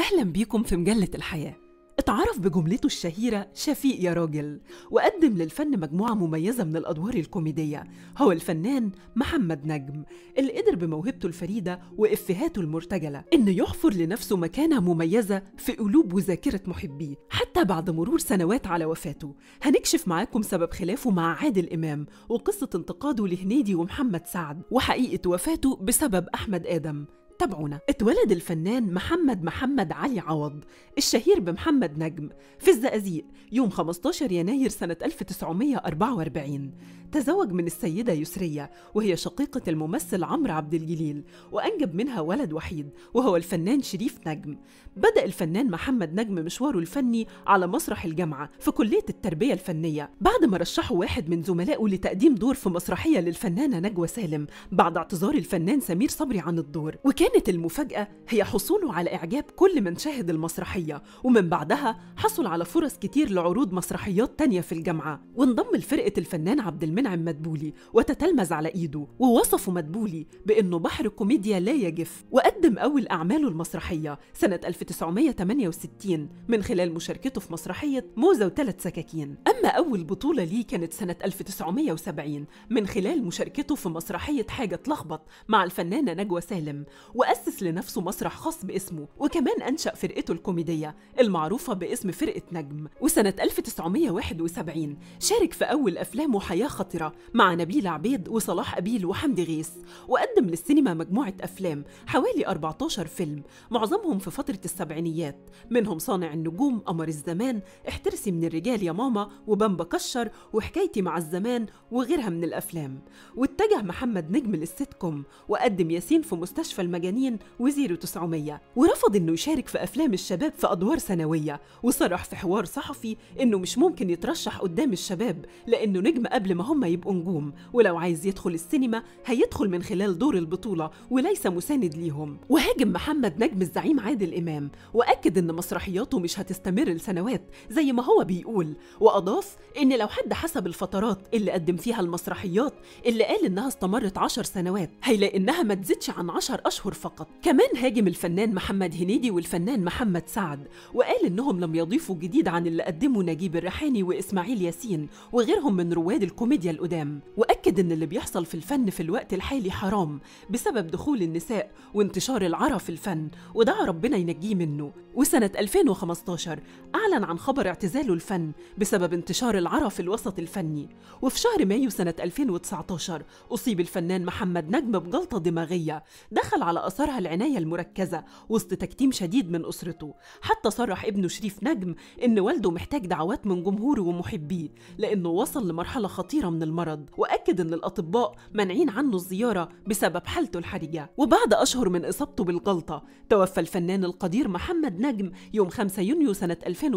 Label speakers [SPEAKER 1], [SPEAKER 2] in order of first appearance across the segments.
[SPEAKER 1] أهلا بيكم في مجلة الحياة اتعرف بجملته الشهيرة شفيق يا راجل وقدم للفن مجموعة مميزة من الأدوار الكوميدية هو الفنان محمد نجم اللي قدر بموهبته الفريدة وإفهاته المرتجلة إنه يحفر لنفسه مكانة مميزة في قلوب وذاكرة محبيه حتى بعد مرور سنوات على وفاته هنكشف معاكم سبب خلافه مع عادل إمام وقصة انتقاده لهنيدي ومحمد سعد وحقيقة وفاته بسبب أحمد آدم تابعونا اتولد الفنان محمد محمد علي عوض الشهير بمحمد نجم في الزقازيق يوم 15 يناير سنة 1944 تزوج من السيدة يسرية وهي شقيقة الممثل عمرو عبد الجليل وأنجب منها ولد وحيد وهو الفنان شريف نجم بدأ الفنان محمد نجم مشواره الفني على مسرح الجامعة في كلية التربية الفنية بعد ما رشحه واحد من زملائه لتقديم دور في مسرحية للفنانة نجوى سالم بعد اعتذار الفنان سمير صبري عن الدور وكانت المفاجأة هي حصوله على إعجاب كل من شاهد المسرحية ومن بعدها حصل على فرص كتير لعروض مسرحيات تانية في الجامعة وانضم لفرقة الفنان عبد المنعم مدبولي وتتلمذ على إيده ووصفه مدبولي بأنه بحر كوميديا لا يجف وقدم أول أعماله المسرحية سنة 1968 من خلال مشاركته في مسرحية موزة وثلاث سكاكين أما أول بطولة ليه كانت سنة 1970 من خلال مشاركته في مسرحية حاجة تلخبط مع الفنانة نجوى سالم وأسس لنفسه مسرح خاص باسمه وكمان أنشأ فرقته الكوميدية المعروفة باسم فرقة نجم وسنة 1971 شارك في أول أفلامه حياة خطرة مع نبيل عبيد وصلاح أبيل وحمدي غيث وقدم للسينما مجموعة أفلام حوالي 14 فيلم معظمهم في فترة السبعينيات منهم صانع النجوم قمر الزمان احترسي من الرجال يا ماما وبامبا كشر وحكايتي مع الزمان وغيرها من الأفلام واتجه محمد نجم للسيت كوم وقدم ياسين في مستشفى المجانين وزيرو 900 ورفض انه يشارك في افلام الشباب في ادوار ثانويه وصرح في حوار صحفي انه مش ممكن يترشح قدام الشباب لانه نجم قبل ما هم يبقوا نجوم ولو عايز يدخل السينما هيدخل من خلال دور البطوله وليس مساند ليهم وهاجم محمد نجم الزعيم عادل امام واكد ان مسرحياته مش هتستمر لسنوات زي ما هو بيقول واضاف ان لو حد حسب الفترات اللي قدم فيها المسرحيات اللي قال انها استمرت عشر سنوات هيلاقي انها ما تزيدش عن عشر اشهر فقط كمان هاجم الفنان محمد هنيدي والفنان محمد سعد وقال انهم لم يضيفوا جديد عن اللي قدمه نجيب الريحاني واسماعيل ياسين وغيرهم من رواد الكوميديا القدام واكد ان اللي بيحصل في الفن في الوقت الحالي حرام بسبب دخول النساء وانتشار العرى في الفن ودعا ربنا ينجيه منه وسنة 2015 أعلن عن خبر اعتزاله الفن بسبب انتشار العرى في الوسط الفني وفي شهر مايو سنة 2019 أصيب الفنان محمد نجم بجلطة دماغية دخل على أثرها العناية المركزة وسط تكتيم شديد من أسرته حتى صرح ابنه شريف نجم إن والده محتاج دعوات من جمهوره ومحبيه لأنه وصل لمرحلة خطيرة من المرض وأكد إن الأطباء مانعين عنه الزيارة بسبب حالته الحرجة وبعد أشهر من إصابته بالجلطة توفى الفنان القدير محمد نجم يوم 5 يونيو سنة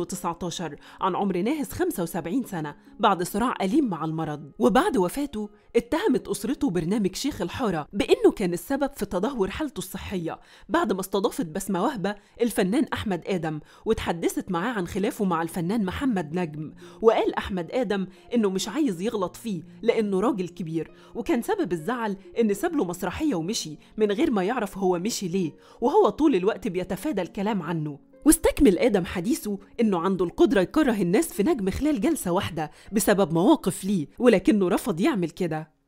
[SPEAKER 1] 2019 عن عمر ناهز 75 سنة بعد صراع أليم مع المرض وبعد وفاته اتهمت أسرته برنامج شيخ الحارة بأنه كان السبب في تدهور حالته الصحية بعد ما استضافت بسمة وهبة الفنان أحمد آدم وتحدثت معاه عن خلافه مع الفنان محمد نجم وقال أحمد آدم إنه مش عايز يغلط فيه لأنه راجل كبير وكان سبب الزعل إن ساب له مسرحية ومشي من غير ما يعرف هو مشي ليه وهو طول الوقت بيتفادى الكلام عنه واستكمل آدم حديثه إنه عنده القدرة يكره الناس في نجم خلال جلسة واحدة بسبب مواقف ليه ولكنه رفض يعمل كده